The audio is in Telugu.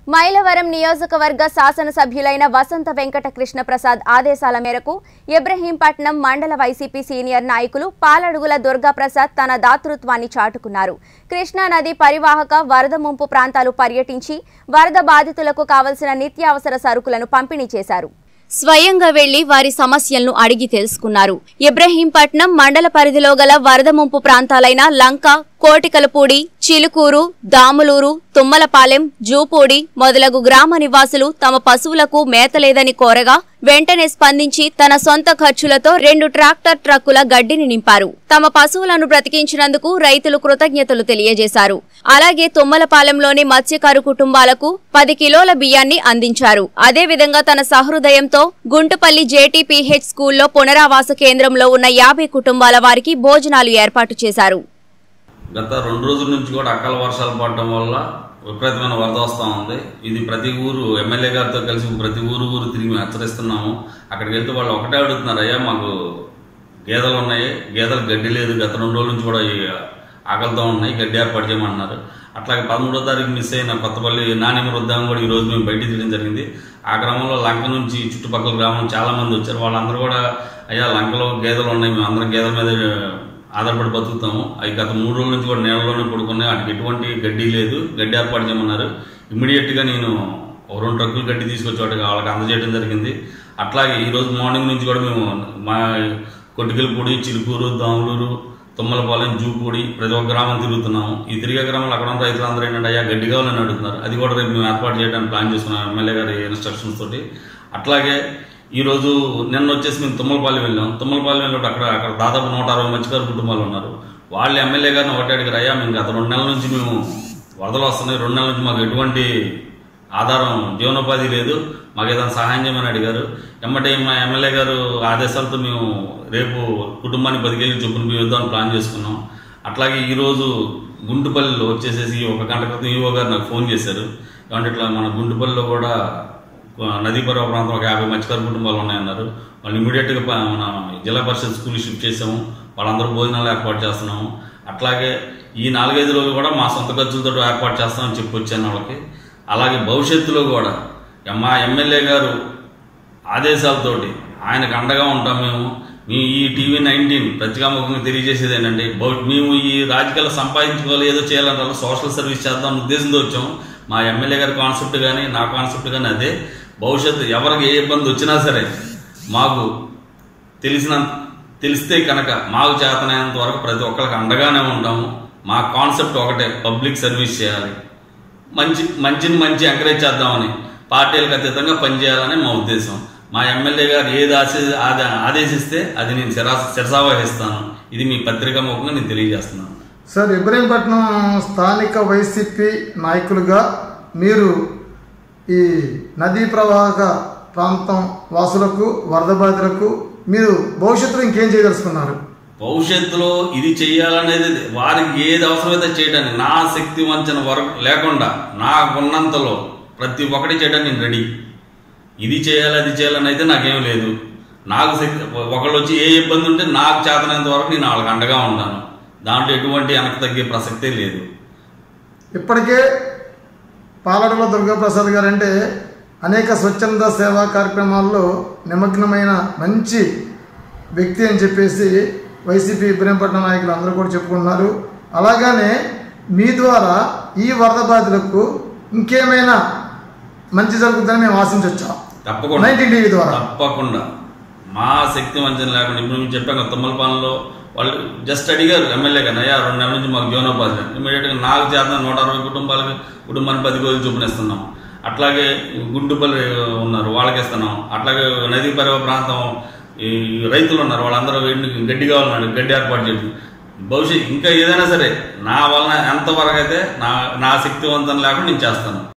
మైలవరం నియోజకవర్గ శాసనసభ్యులైన వసంత వెంకట కృష్ణ ప్రసాద్ ఆదేశాల మేరకు ఇబ్రహీంపట్నం మండల వైసీపీ సీనియర్ నాయకులు పాలడుగుల దుర్గాప్రసాద్ తన దాతృత్వాన్ని చాటుకున్నారు కృష్ణా నది పరివాహక వరద ముంపు ప్రాంతాలు పర్యటించి వరద బాధితులకు కావలసిన నిత్యావసర సరుకులను పంపిణీ చేశారు స్వయంగా వెళ్లి వారి సమస్యలను అడిగి తెలుసుకున్నారు ఇబ్రహీంపట్నం మండల పరిధిలో గల వరద ముంపు ప్రాంతాలైన లంక కోటికలపూడి చిలుకూరు దాములూరు తుమ్మలపాలెం జూపూడి మొదలగు గ్రామ నివాసులు తమ పశువులకు మేత లేదని కోరగా వెంటనే స్పందించి తన సొంత ఖర్చులతో రెండు ట్రాక్టర్ ట్రక్కుల గడ్డిని నింపారు తమ పశువులను బ్రతికించినందుకు రైతులు కృతజ్ఞతలు తెలియజేశారు అలాగే తుమ్మలపాలెంలోని మత్స్యకారు కుటుంబాలకు పది కిలోల బియ్యాన్ని అందించారు అదేవిధంగా తన సహృదయంతో గుంటుపల్లి జేటీపీహెచ్ స్కూల్లో పునరావాస కేంద్రంలో ఉన్న యాభై కుటుంబాల వారికి భోజనాలు ఏర్పాటు చేశారు గత రెండు రోజుల నుంచి కూడా అకాల వర్షాలు పడటం వల్ల విపరీతమైన వరద వస్తూ ఉంది ఇది ప్రతి ఊరు ఎమ్మెల్యే గారితో కలిసి ప్రతి ఊరు ఊరు తిరిగి మేము హెచ్చరిస్తున్నాము అక్కడికి వెళ్తే వాళ్ళు ఒకటే అడుగుతున్నారు అయ్యా మాకు గేదెలు ఉన్నాయి గేదెలు గడ్డి లేదు గత రెండు రోజుల నుంచి కూడా ఈ ఆకలితో ఉన్నాయి గడ్డి ఏర్పాటు చేయమన్నారు అట్లాగే పదమూడో తారీఖు మిస్ అయిన కొత్తపల్లి నాణ్యమ వృద్ధాం కూడా ఈ రోజు మేము బయటికి తీయడం జరిగింది ఆ క్రమంలో లంక నుంచి చుట్టుపక్కల గ్రామం చాలా మంది వచ్చారు వాళ్ళందరూ కూడా అయ్యా లంకలో గేదెలు ఉన్నాయి మేము అందరం గేదెల మీద ఆధారపడి బతుకుతాము అవి గత మూడు రోజుల నుంచి కూడా నీళ్ళలోనే పడుకున్నాయి వాటికి ఎటువంటి గడ్డి లేదు గడ్డి ఏర్పాటు చేయమన్నారు ఇమ్మీడియట్గా నేను ఒక రెండు ట్రక్కులు గడ్డి తీసుకొచ్చి వాటికి వాళ్ళకి అందజేయడం జరిగింది అట్లాగే ఈ రోజు మార్నింగ్ నుంచి కూడా మేము మా కొట్టికలపూడి చిలుకూరు దాములూరు తుమ్మలపాలెం జూపూడి ప్రతి ఒక్క గ్రామం తిరుగుతున్నాము ఈ తిరిగే గ్రామంలో అక్కడ ఉన్న రైతులందరూ ఏంటంటే అయ్యా గడ్డి కావాలని అడుగుతున్నారు అది కూడా రేపు మేము ఏర్పాటు చేయడానికి ప్లాన్ చేసుకున్నాం ఎమ్మెల్యే గారి ఇన్స్ట్రక్షన్స్ తోటి అట్లాగే ఈ రోజు నిన్న వచ్చేసి మేము తుమ్మలపాలెం వెళ్ళాం తుమ్మలపాలెం వెళ్ళినప్పుడు అక్కడ అక్కడ దాదాపు నూట అరవై మత్స్యకారు కుటుంబాలు ఉన్నారు వాళ్ళు ఎమ్మెల్యే గారిని ఒకటి అడిగారు అయ్యా మేము గత రెండు నెలల నుంచి మేము వరదలు వస్తున్నాయి రెండు నెలల నుంచి మాకు ఎటువంటి ఆధారం జీవనోపాధి లేదు మాకు ఏదైనా సహాయం చేయమని అడిగారు ఎమ్మటే మా ఎమ్మెల్యే గారు ఆదేశాలతో మేము రేపు కుటుంబానికి పది కేజీలు చొప్పున మేము ఇద్దామని ప్లాన్ చేసుకున్నాం అట్లాగే ఈరోజు గుంటుపల్లిలో వచ్చేసేసి ఒక గంట క్రితం ఈవో గారు నాకు ఫోన్ చేశారు ఏమంటే ఇట్లా మన గుంటుపల్లిలో కూడా నదీ పరివ ప్రాంతం ఒక యాభై మత్స్యకారు కుటుంబాలు ఉన్నాయన్నారు వాళ్ళు ఇమీడియట్గా ప- మన జిల్లా పరిషత్ స్కూల్ షిఫ్ట్ చేసాము వాళ్ళందరూ భోజనాలు ఏర్పాటు చేస్తున్నాము అట్లాగే ఈ నాలుగైదు రోజులు కూడా మా సొంత ఖర్చులతో ఏర్పాటు చేస్తామని చెప్పి వచ్చాను వాళ్ళకి అలాగే భవిష్యత్తులో కూడా మా ఎమ్మెల్యే గారు ఆదేశాలతోటి ఆయనకు అండగా ఉంటాం మేము మీ ఈ టీవీ నైన్టీన్ ప్రతికాముఖంగా తెలియజేసేది ఏంటంటే భవి- మేము ఈ రాజకీయాలు సంపాదించుకోవాలి ఏదో చేయాలంటే సోషల్ సర్వీస్ చేద్దాం అనే ఉద్దేశంతో వచ్చాము మా ఎమ్మెల్యే గారి కాన్సెప్ట్ కానీ నా కాన్సెప్ట్ కానీ అదే భవిష్యత్తు ఎవరికి ఏ ఇబ్బంది వచ్చినా సరే మాకు తెలిసిన తెలిస్తే కనుక మాకు చేతనైనంత వరకు ప్రతి ఒక్కరికి అండగానే ఉంటాము మా కాన్సెప్ట్ ఒకటే పబ్లిక్ సర్వీస్ చేయాలి మంచి మంచిని మంచి ఎంకరేజ్ చేద్దామని పార్టీలకు అతీతంగా పనిచేయాలని మా ఉద్దేశం మా ఎమ్మెల్యే గారు ఏది ఆశి ఆద- ఆదేశిస్తే అది నేను శిరా శిరసావహిస్తాను ఇది మీ పత్రికా ముఖంగా నేను తెలియజేస్తున్నాను సార్ ఇబ్రహీంపట్నం స్థానిక వైసీపీ నాయకులుగా మీరు ఈ నదీ ప్రవాహక ప్రాంతం వాసులకు వరద బాధితులకు మీరు భవిష్యత్తులో ఇంకేం చేయదలుచుకున్నారు భవిష్యత్తులో ఇది చేయాలనేది వారికి ఏది అవసరమైతే చేయడానికి నా శక్తి వంచన వరకు లేకుండా నాకున్నంతలో ప్రతి ఒక్కటి చేయడానికి నేను రెడీ ఇది చేయాలి అది చేయాలని అయితే నాకేం లేదు నాకు శక్తి ఒకళ్ళు వచ్చి ఏ ఇబ్బంది ఉంటే నాకు చేతనంత వరకు నేను వాళ్ళకి అండగా ఉంటాను దాంట్లో ఎటువంటి వెనక్కి తగ్గే ప్రసక్తే లేదు ఇప్పటికే పాలడల దుర్గాప్రసాద్ గారు అంటే అనేక స్వచ్ఛంద సేవా కార్యక్రమాల్లో నిమగ్నమైన మంచి వ్యక్తి అని చెప్పేసి వైసీపీ ఇబ్రహీంపట్నం నాయకులు అందరూ కూడా చెప్పుకున్నారు అలాగనే మీ ద్వారా ఈ వరద బాధితులకు ఇంకేమైనా మంచి జరుగుతుందని మేము ఆశించవచ్చా తప్పకుండా నైన్టీన్ టీవీ ద్వారా తప్పకుండా మా శక్తి వంచన లేకుండా ఇప్పుడు మేము చెప్పాం కదా తుమ్మలపాలెంలో వాళ్ళు జస్ట్ అడిగారు ఎమ్మెల్యే గారు అయ్యా రెండు నెలల నుంచి మాకు జీవనోపాధి ఇమీడియట్గా నాలుగు చేత నూట అరవై కుటుంబాలకి కుటుంబానికి పది రోజులు చూపునిస్తున్నాం అట్లాగే గుంటుపల్లి ఉన్నారు వాళ్ళకి ఇస్తున్నాం అట్లాగే నదీ పరివ ప్రాంతం ఈ రైతులు ఉన్నారు వాళ్ళందరూ గడ్డి గడ్డి కావాలన్నాడు గడ్డి ఏర్పాటు చేసి భవిష్యత్ ఇంకా ఏదైనా సరే నా వలన ఎంతవరకు అయితే నా నా శక్తివంతం లేకుండా నేను చేస్తాను